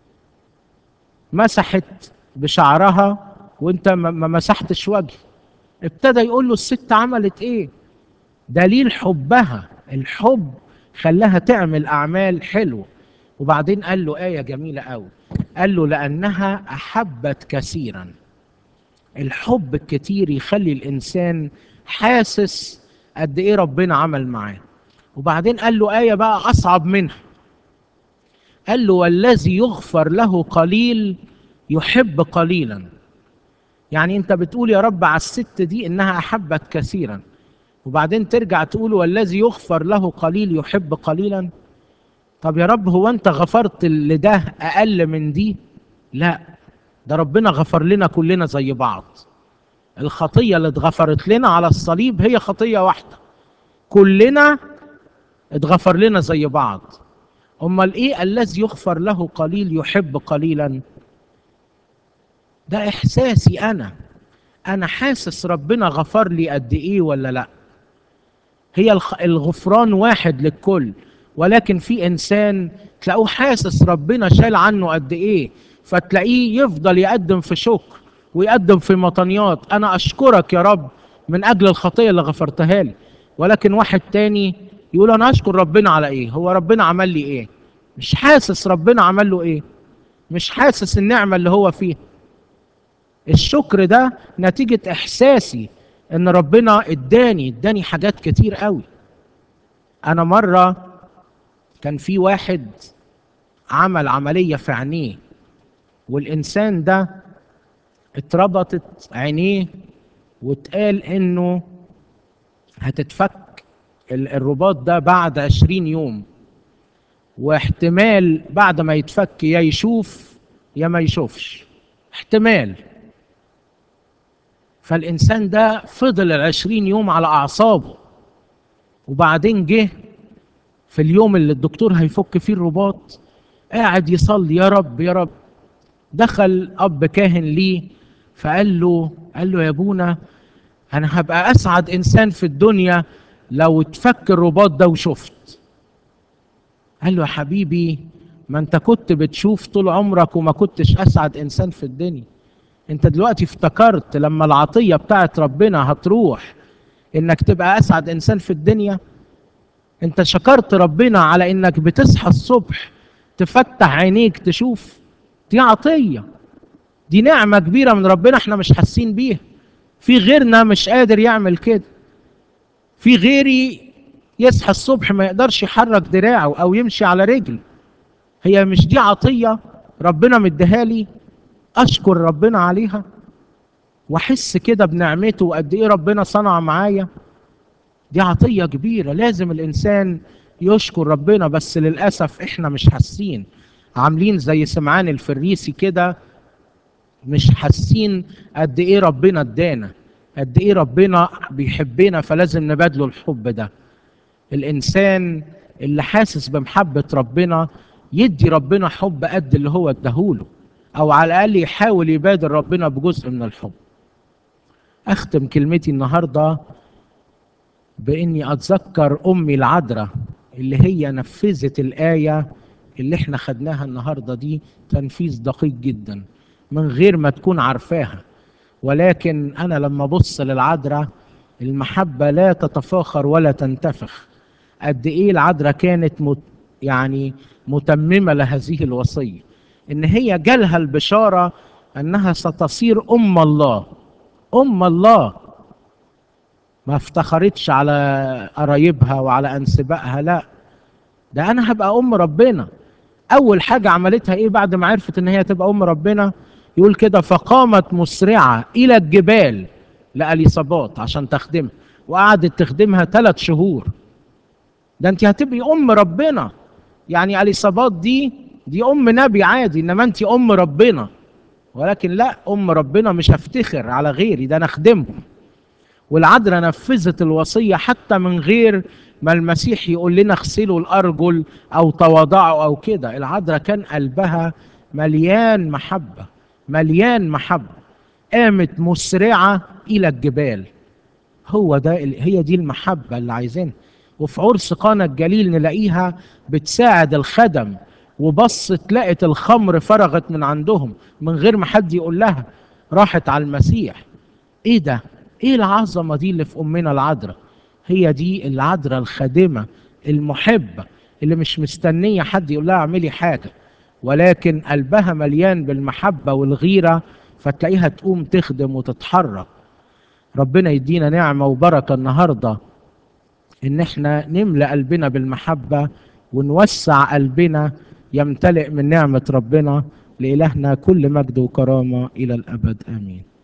مسحت بشعرها وانت ما مسحتش وجه ابتدى يقول له الست عملت ايه دليل حبها الحب خلاها تعمل اعمال حلوه وبعدين قال له ايه جميله قوي قال له لانها احبت كثيرا الحب الكتير يخلي الانسان حاسس قد ايه ربنا عمل معاه وبعدين قال له آية بقى أصعب منها قال له والذي يغفر له قليل يحب قليلا يعني انت بتقول يا رب على الست دي انها احبت كثيرا وبعدين ترجع تقول والذي يغفر له قليل يحب قليلا طب يا رب هو انت غفرت لده اقل من دي لا ده ربنا غفر لنا كلنا زي بعض الخطية اللي اتغفرت لنا على الصليب هي خطية واحدة كلنا اتغفر لنا زي بعض امال ايه الذي يغفر له قليل يحب قليلا ده احساسي انا انا حاسس ربنا غفر لي قد ايه ولا لا هي الخ- الغفران واحد للكل ولكن في انسان تلاقوه حاسس ربنا شال عنه قد ايه فتلاقيه يفضل يقدم في شكر ويقدم في مطنيات انا اشكرك يا رب من اجل الخطيه اللي غفرتها لي ولكن واحد تاني يقول انا اشكر ربنا على ايه هو ربنا عمل لي ايه مش حاسس ربنا عمل له ايه مش حاسس النعمه اللي هو فيها الشكر ده نتيجه احساسي ان ربنا اداني اداني حاجات كتير قوي انا مره كان في واحد عمل عمليه في عينيه والانسان ده اتربطت عينيه واتقال انه هتتفك ال- الرباط ده بعد عشرين يوم واحتمال بعد ما يتفك يا يشوف يا ما يشوفش احتمال فالإنسان ده فضل العشرين يوم على أعصابه وبعدين جه في اليوم اللي الدكتور هيفك فيه الرباط قاعد يصلي يا رب يا رب دخل أب كاهن ليه فقال له قال له يا ابونا أنا هبقى أسعد إنسان في الدنيا لو اتفك الرباط ده وشفت قال له يا حبيبي ما انت كنت بتشوف طول عمرك وما كنتش اسعد انسان في الدنيا انت دلوقتي افتكرت لما العطيه بتاعت ربنا هتروح انك تبقى اسعد انسان في الدنيا انت شكرت ربنا على انك بتصحى الصبح تفتح عينيك تشوف دي عطيه دي نعمه كبيره من ربنا احنا مش حاسين بيها في غيرنا مش قادر يعمل كده في غيري يصحى الصبح ما يقدرش يحرك دراعه او يمشي على رجل هي مش دي عطيه ربنا مديها لي اشكر ربنا عليها واحس كده بنعمته وقد ايه ربنا صنع معايا دي عطيه كبيره لازم الانسان يشكر ربنا بس للاسف احنا مش حاسين عاملين زي سمعان الفريسي كده مش حاسين قد ايه ربنا ادانا قد ايه ربنا بيحبنا فلازم نبادله الحب ده الانسان اللي حاسس بمحبه ربنا يدي ربنا حب قد اللي هو اداهوله او على الاقل يحاول يبادر ربنا بجزء من الحب اختم كلمتي النهارده باني اتذكر امي العذراء اللي هي نفذت الايه اللي احنا خدناها النهارده دي تنفيذ دقيق جدا من غير ما تكون عارفاها ولكن انا لما ابص للعذراء المحبه لا تتفاخر ولا تنتفخ قد ايه العذراء كانت مت يعني متممه لهذه الوصيه ان هي جالها البشاره انها ستصير ام الله ام الله ما افتخرتش على قرايبها وعلى انسبائها لا ده انا هبقى ام ربنا اول حاجه عملتها ايه بعد ما عرفت ان هي تبقى ام ربنا يقول كده فقامت مسرعه الى الجبال لاليصابات عشان تخدمها وقعدت تخدمها ثلاث شهور ده انت هتبقي ام ربنا يعني اليصابات دي دي ام نبي عادي انما انت ام ربنا ولكن لا ام ربنا مش هفتخر على غيري ده انا اخدمهم والعذراء نفذت الوصيه حتى من غير ما المسيح يقول لنا اغسلوا الارجل او تواضعوا او كده العذراء كان قلبها مليان محبه مليان محبه قامت مسرعه الى الجبال هو ده هي دي المحبه اللي عايزينها وفي عرس قانا الجليل نلاقيها بتساعد الخدم وبصت لقت الخمر فرغت من عندهم من غير ما حد يقول لها راحت على المسيح ايه ده ايه العظمه دي اللي في امنا العذراء هي دي العذراء الخادمه المحبه اللي مش مستنيه حد يقول لها اعملي حاجه ولكن قلبها مليان بالمحبه والغيره فتلاقيها تقوم تخدم وتتحرك ربنا يدينا نعمه وبركه النهارده ان احنا نملا قلبنا بالمحبه ونوسع قلبنا يمتلئ من نعمه ربنا لالهنا كل مجد وكرامه الى الابد امين